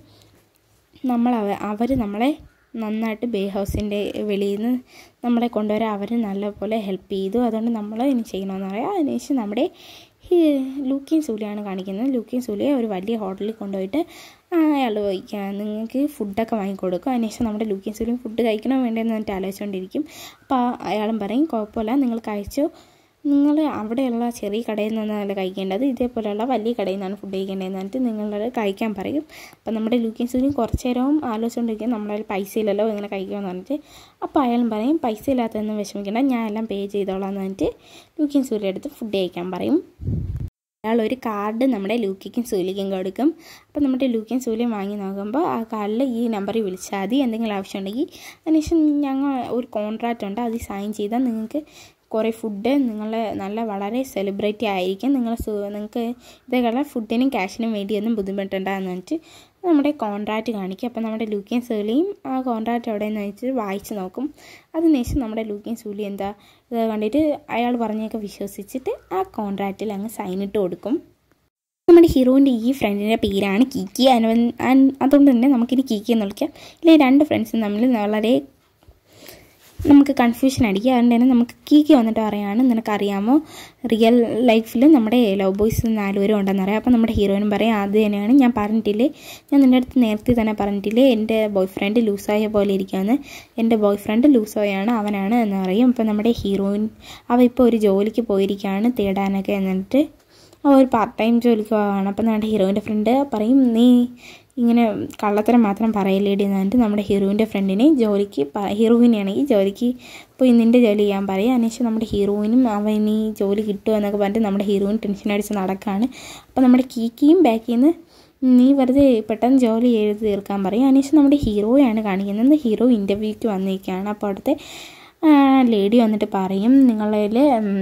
Speaker 1: നമ്മൾ അവ അവർ നമ്മളെ നന്നായിട്ട് ബേ ഹൗസിൻ്റെ വെളിയിൽ നിന്ന് നമ്മളെ കൊണ്ടുവരാൻ അവർ നല്ലപോലെ ഹെൽപ്പ് ചെയ്തു അതുകൊണ്ട് നമ്മൾ ഇനി ചെയ്യണമെന്ന് പറയാം അതിനുശേഷം നമ്മുടെ ലൂക്കിയും സൂലിയാണ് കാണിക്കുന്നത് ലൂക്കിയും സൂലിയെ ഒരു വലിയ ഹോട്ടലിൽ കൊണ്ടുപോയിട്ട് അയാൾ ചോദിക്കുക നിങ്ങൾക്ക് ഫുഡൊക്കെ വാങ്ങിക്കൊടുക്കും അതിനുശേഷം നമ്മുടെ ലൂക്കിയും സൂലിയും ഫുഡ് കഴിക്കണോ വേണ്ടതെന്ന് എന്നിട്ട് ആലോചിച്ചുകൊണ്ടിരിക്കും അപ്പോൾ അയാളും പറയും കുഴപ്പമില്ല നിങ്ങൾ കഴിച്ചോ നിങ്ങൾ അവിടെയുള്ള ചെറിയ കടയിൽ നിന്നല്ല കഴിക്കേണ്ടത് ഇതേപോലെയുള്ള വലിയ കടയിൽ നിന്നാണ് ഫുഡ് കഴിക്കേണ്ടതെന്ന് പറഞ്ഞിട്ട് നിങ്ങളത് കഴിക്കാൻ പറയും അപ്പം നമ്മുടെ ലൂക്കിയും സൂര്യൻ കുറച്ച് നേരവും ആലോചിച്ചുകൊണ്ടിരിക്കും നമ്മുടെ കയ്യിൽ പൈസ ഇല്ലല്ലോ ഇങ്ങനെ കഴിക്കുമെന്ന് പറഞ്ഞിട്ട് അപ്പോൾ അയാളും പറയും പൈസ ഇല്ലാത്തതൊന്നും വിഷമിക്കേണ്ട ഞാൻ എല്ലാം പേ ചെയ്തോളാം എന്ന് പറഞ്ഞിട്ട് ലൂക്കിയും സൂര്യ അടുത്ത് ഫുഡ് കഴിക്കാൻ പറയും അയാൾ ഒരു കാർഡ് നമ്മുടെ ലൂക്കിക്കും സൂലിക്കും കൊടുക്കും അപ്പോൾ നമ്മുടെ ലൂക്കിയും സൂലിയും വാങ്ങി നോക്കുമ്പോൾ ആ കാർഡിൽ ഈ നമ്പറിൽ വിളിച്ചാൽ മതി എന്തെങ്കിലും ആവശ്യമുണ്ടെങ്കിൽ അതിനുശേഷം ഞങ്ങൾ ഒരു കോൺട്രാക്റ്റ് ഉണ്ട് അത് സൈൻ ചെയ്താൽ നിങ്ങൾക്ക് കുറേ ഫുഡ് നിങ്ങൾ നല്ല വളരെ സെലിബ്രിറ്റി ആയിരിക്കും നിങ്ങൾ നിങ്ങൾക്ക് ഇതേപോലെ ഫുഡിനും ക്യാഷിനും വേണ്ടിയൊന്നും ബുദ്ധിമുട്ടുണ്ടാകുന്ന വെച്ചിട്ട് നമ്മുടെ കോൺട്രാക്റ്റ് കാണിക്കും അപ്പോൾ നമ്മുടെ ലൂക്കിയും സൂലിയും ആ കോൺട്രാക്റ്റ് എവിടെയെന്ന് വെച്ചിട്ട് വായിച്ച് നോക്കും അതിനുശേഷം നമ്മുടെ ലൂക്കിയും സൂലി എന്താ ഇത് കണ്ടിട്ട് അയാൾ പറഞ്ഞൊക്കെ വിശ്വസിച്ചിട്ട് ആ കോൺട്രാക്റ്റിൽ അങ്ങ് സൈൻ ഇട്ട് കൊടുക്കും നമ്മുടെ ഹീറോയിൻ്റെ ഈ ഫ്രണ്ടിൻ്റെ പേരാണ് കിക്കി അനു അതുകൊണ്ട് തന്നെ നമുക്കിനി കിക്കി എന്ന് വിളിക്കാം ഇല്ലേ രണ്ട് ഫ്രണ്ട്സും തമ്മിൽ വളരെ നമുക്ക് കൺഫ്യൂഷൻ അടിക്കുക അതുകൊണ്ട് തന്നെ നമുക്ക് കീക്ക് വന്നിട്ട് പറയാണ് നിനക്കറിയാമോ റിയൽ ലൈഫിൽ നമ്മുടെ ലവ് ബോയ്സ് നാലുപേരും ഉണ്ടെന്ന് അറിയാം അപ്പോൾ നമ്മുടെ ഹീറോയിനും പറയും അത് തന്നെയാണ് ഞാൻ പറഞ്ഞിട്ടില്ലേ ഞാൻ നിൻ്റെ അടുത്ത് നേരത്തെ തന്നെ പറഞ്ഞിട്ടില്ലേ എൻ്റെ ബോയ് ഫ്രണ്ട് ലൂസായ പോലെ ഇരിക്കുകയെന്ന് എൻ്റെ ബോയ് ഫ്രണ്ട് ലൂസോയാണ് അവനാണ് എന്ന് പറയും അപ്പോൾ നമ്മുടെ ഹീറോയിൻ അവ ഇപ്പോൾ ഒരു ജോലിക്ക് പോയിരിക്കുകയാണ് തേടാനൊക്കെ എന്നിട്ട് അവ ഒരു പാർട്ട് ടൈം ജോലിക്ക് പോവാണ് അപ്പം നമ്മുടെ ഹീറോയിൻ്റെ ഫ്രണ്ട് പറയും നീ ഇങ്ങനെ കള്ളത്തരം മാത്രം പറയല്ലേടി എന്ന് പറഞ്ഞിട്ട് നമ്മുടെ ഹീറോയിൻ്റെ ഫ്രണ്ടിനെ ജോലിക്ക് ഹീറോയിനാണെങ്കിൽ ജോലിക്ക് പോയി നിൻ്റെ ജോലി ചെയ്യാൻ പറയും അതിനുശേഷം നമ്മുടെ ഹീറോയിനും അവന് ജോലി കിട്ടുമോ എന്നൊക്കെ പറഞ്ഞിട്ട് നമ്മുടെ ഹീറോയിൻ ടെൻഷൻ അടിച്ച് നടക്കുകയാണ് അപ്പോൾ നമ്മുടെ കീക്കിയും ബാക്കിൽ നിന്ന് നീ വെറുതെ പെട്ടെന്ന് ജോലി ചെയ്ത് തീർക്കാൻ പറയും അതിനുശേഷം നമ്മുടെ ഹീറോയാണ് കാണിക്കുന്നത് ഹീറോ ഇൻ്റർവ്യൂക്ക് വന്നിരിക്കുകയാണ് അപ്പോൾ അവിടുത്തെ ലേഡി വന്നിട്ട് പറയും നിങ്ങളിൽ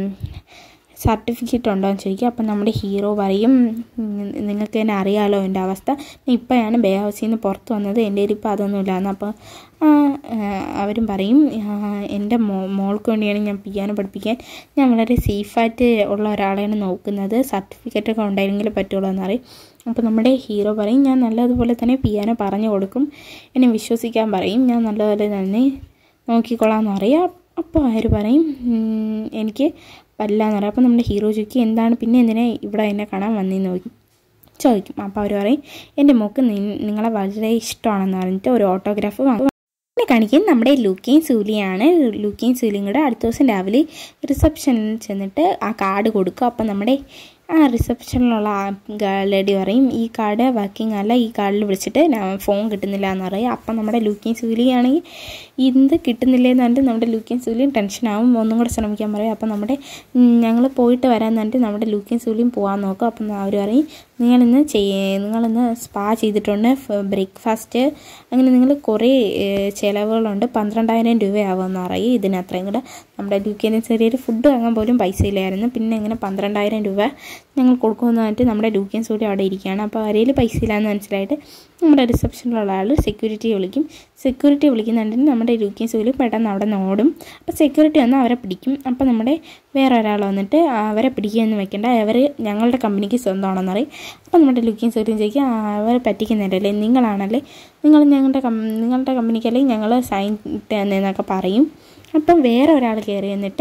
Speaker 1: സർട്ടിഫിക്കറ്റ് ഉണ്ടോ എന്ന് ചോദിക്കും അപ്പം നമ്മുടെ ഹീറോ പറയും നിങ്ങൾക്ക് തന്നെ അറിയാമല്ലോ എൻ്റെ അവസ്ഥ ഇപ്പോഴാണ് ബേ ഹൗസിൽ നിന്ന് പുറത്ത് വന്നത് എൻ്റെ കയ്യിൽ ഇപ്പോൾ അതൊന്നും ഇല്ലാന്ന് അപ്പോൾ അവരും പറയും എൻ്റെ മോ മോൾക്ക് വേണ്ടിയാണ് ഞാൻ പിയാനോ പഠിപ്പിക്കാൻ ഞാൻ വളരെ സേഫായിട്ട് ഉള്ള ഒരാളെയാണ് നോക്കുന്നത് സർട്ടിഫിക്കറ്റ് ഒക്കെ ഉണ്ടായിരുന്നെങ്കിൽ പറ്റുള്ളൂ എന്നറിയും അപ്പോൾ നമ്മുടെ ഹീറോ പറയും ഞാൻ നല്ലതുപോലെ തന്നെ പിയാനോ പറഞ്ഞു കൊടുക്കും എന്നെ വിശ്വസിക്കാൻ പറയും ഞാൻ നല്ലതുപോലെ തന്നെ നോക്കിക്കൊള്ളാം എന്ന് പറയാം അപ്പോൾ അവർ പറയും എനിക്ക് പറ്റില്ല എന്ന് പറയും അപ്പോൾ നമ്മുടെ ഹീറോ ചോദിക്കും എന്താണ് പിന്നെ എന്തിനാ ഇവിടെ എന്നെ കാണാൻ വന്നേന്ന് ചോദിക്കും ചോദിക്കും അപ്പോൾ അവർ പറയും എൻ്റെ മോക്ക് നിങ്ങളെ വളരെ ഇഷ്ടമാണെന്ന് പറഞ്ഞിട്ട് ഒരു ഓട്ടോഗ്രാഫ് വാങ്ങും പിന്നെ കാണിക്കും നമ്മുടെ ലൂക്കയും സൂലിയാണ് ലൂക്കയും സൂലിയും കൂടെ അടുത്ത ദിവസം രാവിലെ റിസപ്ഷനിൽ ചെന്നിട്ട് ആ കാർഡ് കൊടുക്കും അപ്പം നമ്മുടെ ആ റിസപ്ഷനിലുള്ള ആ ലേഡി പറയും ഈ കാർഡ് വർക്കിംഗ് അല്ല ഈ കാർഡിൽ വിളിച്ചിട്ട് ഫോൺ കിട്ടുന്നില്ല എന്ന് പറയും അപ്പം നമ്മുടെ ലൂക്കിയും സൂലിയാണെങ്കിൽ ഇത് കിട്ടുന്നില്ലെന്ന് പറഞ്ഞിട്ട് നമ്മുടെ ലൂക്കിയും സൂലിയും ടെൻഷനാവും ഒന്നും കൂടെ ശ്രമിക്കാൻ പറയും അപ്പം നമ്മുടെ ഞങ്ങൾ പോയിട്ട് വരാമെന്ന് പറഞ്ഞിട്ട് നമ്മുടെ ലൂക്കിയും സൂലിയും പോകാൻ നോക്കും അപ്പം അവർ പറയും നിങ്ങളിന്ന് ചെയ്യേ നിങ്ങളിന്ന് സ്പാ ചെയ്തിട്ടുണ്ട് ബ്രേക്ക്ഫാസ്റ്റ് അങ്ങനെ നിങ്ങൾ കുറേ ചിലവുകളുണ്ട് പന്ത്രണ്ടായിരം രൂപയാവുമെന്ന് പറയും ഇതിന് അത്രയും കൂടെ നമ്മുടെ ലൂക്കിന് ചെറിയൊരു ഫുഡ് വാങ്ങാൻ പോലും പൈസ ഇല്ലായിരുന്നു പിന്നെ ഇങ്ങനെ പന്ത്രണ്ടായിരം രൂപ ഞങ്ങൾ കൊടുക്കുമെന്ന് പറഞ്ഞിട്ട് നമ്മുടെ ലൂക്കിയൻ സൂര്യ അവിടെ ഇരിക്കുകയാണ് അപ്പോൾ അരയിൽ പൈസ ഇല്ലാന്ന് മനസ്സിലായിട്ട് നമ്മുടെ റിസപ്ഷനിലുള്ള ആൾ സെക്യൂരിറ്റി വിളിക്കും സെക്യൂരിറ്റി വിളിക്കുന്നുണ്ടെങ്കിൽ നമ്മുടെ ലൂക്കിയൻ സൂര്യ പെട്ടെന്ന് അവിടെ നിന്ന് ഓടും അപ്പോൾ സെക്യൂരിറ്റി വന്ന് അവരെ പിടിക്കും അപ്പോൾ നമ്മുടെ വേറെ ഒരാൾ വന്നിട്ട് അവരെ പിടിക്കുകയൊന്നും വെക്കേണ്ട അവർ ഞങ്ങളുടെ കമ്പനിക്ക് സ്വന്തമാണെന്ന് പറയും അപ്പോൾ നമ്മുടെ ലുക്കിയും സൂര്യൻ ചോദിക്കും അവരെ പറ്റിക്കുന്നില്ലല്ലേ നിങ്ങളാണല്ലേ നിങ്ങൾ ഞങ്ങളുടെ നിങ്ങളുടെ കമ്പനിക്കല്ലേ ഞങ്ങൾ സൈൻ എന്നൊക്കെ പറയും അപ്പം വേറെ ഒരാൾ കയറി എന്നിട്ട്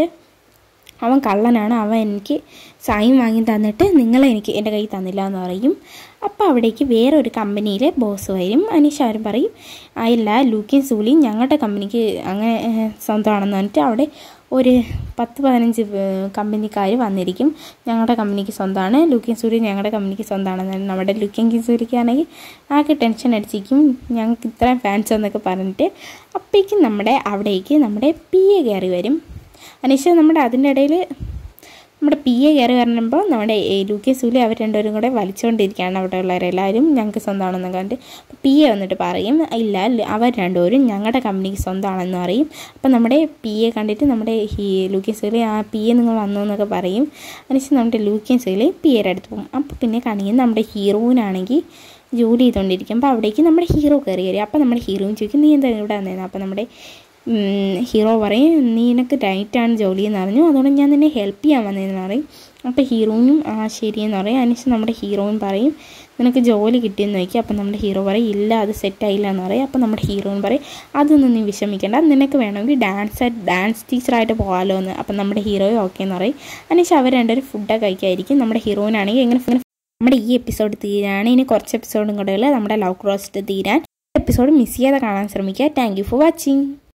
Speaker 1: അവൻ കള്ളനാണ് അവൻ എനിക്ക് സൈൻ വാങ്ങി തന്നിട്ട് നിങ്ങൾ എനിക്ക് എൻ്റെ കയ്യിൽ തന്നില്ല എന്ന് പറയും അപ്പോൾ അവിടേക്ക് വേറെ ഒരു കമ്പനിയിലെ ബോസ് വരും അനീഷ് അവർ പറയും അല്ല ലൂക്കിയും സൂലിയും ഞങ്ങളുടെ കമ്പനിക്ക് അങ്ങനെ സ്വന്തമാണെന്ന് പറഞ്ഞിട്ട് അവിടെ ഒരു പത്ത് പതിനഞ്ച് കമ്പനിക്കാർ വന്നിരിക്കും ഞങ്ങളുടെ കമ്പനിക്ക് സ്വന്തമാണ് ലൂക്കിയും സൂര്യ ഞങ്ങളുടെ കമ്പനിക്ക് സ്വന്തമാണെന്ന് നമ്മുടെ ലൂക്കിയും സൂര്യക്കാണെങ്കിൽ ആകെ ടെൻഷൻ അടിച്ചിരിക്കും ഞങ്ങൾക്ക് ഇത്രയും ഫാൻസ് എന്നൊക്കെ പറഞ്ഞിട്ട് അപ്പോഴേക്കും നമ്മുടെ അവിടേക്ക് നമ്മുടെ പി എ കയറി വരും അനീഷ് നമ്മുടെ അതിൻ്റെ ഇടയിൽ നമ്മുടെ പി എ കയറി വരുമ്പോൾ നമ്മുടെ ലൂക്കെ സൂലി അവർ രണ്ടുപേരും കൂടെ വലിച്ചുകൊണ്ടിരിക്കുകയാണ് അവിടെ ഉള്ളവരെല്ലാവരും ഞങ്ങൾക്ക് സ്വന്തമാണെന്ന് കണ്ടിട്ട് പി എ വന്നിട്ട് പറയും ഇല്ല അവർ രണ്ടുപേരും ഞങ്ങളുടെ കമ്പനിക്ക് സ്വന്തമാണെന്ന് പറയും അപ്പം നമ്മുടെ പി എ കണ്ടിട്ട് നമ്മുടെ ഈ ലൂക്കിയ സൂലി ആ പി എ നിങ്ങൾ വന്നു എന്നൊക്കെ പറയും അതിനുശേഷം നമ്മുടെ ലൂക്കിയ സൂലി പി എയുടെ അടുത്ത് പോകും അപ്പോൾ പിന്നെ കാണിക്കുന്നത് നമ്മുടെ ഹീറോയിനാണെങ്കിൽ ജോലി ചെയ്തുകൊണ്ടിരിക്കുമ്പോൾ അവിടേക്ക് നമ്മുടെ ഹീറോ കയറി വരും അപ്പോൾ നമ്മുടെ ഹീറോയിൻ ചോദിക്കും നീ എന്താ ഇവിടെ വന്നേന്ന് അപ്പോൾ നമ്മുടെ ഹീറോ പറയും നീ എനിക്ക് നൈറ്റാണ് ജോലി എന്ന് പറഞ്ഞു അതുകൊണ്ട് ഞാൻ നിന്നെ ഹെൽപ്പ് ചെയ്യാൻ വന്നതെന്ന് പറയും അപ്പോൾ ഹീറോയിനും ആ ശരിയെന്ന് പറയും അതിനുശേഷം നമ്മുടെ ഹീറോയിൻ പറയും നിനക്ക് ജോലി കിട്ടിയെന്ന് ചോദിക്കും അപ്പം നമ്മുടെ ഹീറോ പറയും ഇല്ല അത് സെറ്റായില്ല എന്ന് പറയും അപ്പം നമ്മുടെ ഹീറോയിൻ പറയും അതൊന്നും നീ വിഷമിക്കേണ്ട നിനക്ക് വേണമെങ്കിൽ ഡാൻസ് ഡാൻസ് ടീച്ചറായിട്ട് പോകാമല്ലോ എന്ന് അപ്പം നമ്മുടെ ഹീറോയും ഓക്കെ എന്ന് പറയും അതിനുശേഷം അവർ രണ്ടുപേരും ഫുഡൊക്കെ കഴിക്കായിരിക്കും നമ്മുടെ ഹീറോയിനാണെങ്കിൽ എങ്ങനെ നമ്മുടെ ഈ എപ്പിസോഡ് തീരാണ് ഇനി കുറച്ച് എപ്പിസോഡും കൂടെ ഉള്ള നമ്മുടെ ലവ് ക്രോസ്റ്റ് തീരാൻ എപ്പിസോഡ് മിസ് ചെയ്യാതെ കാണാൻ ശ്രമിക്കുക താങ്ക് യു ഫോർ വാച്ചിങ്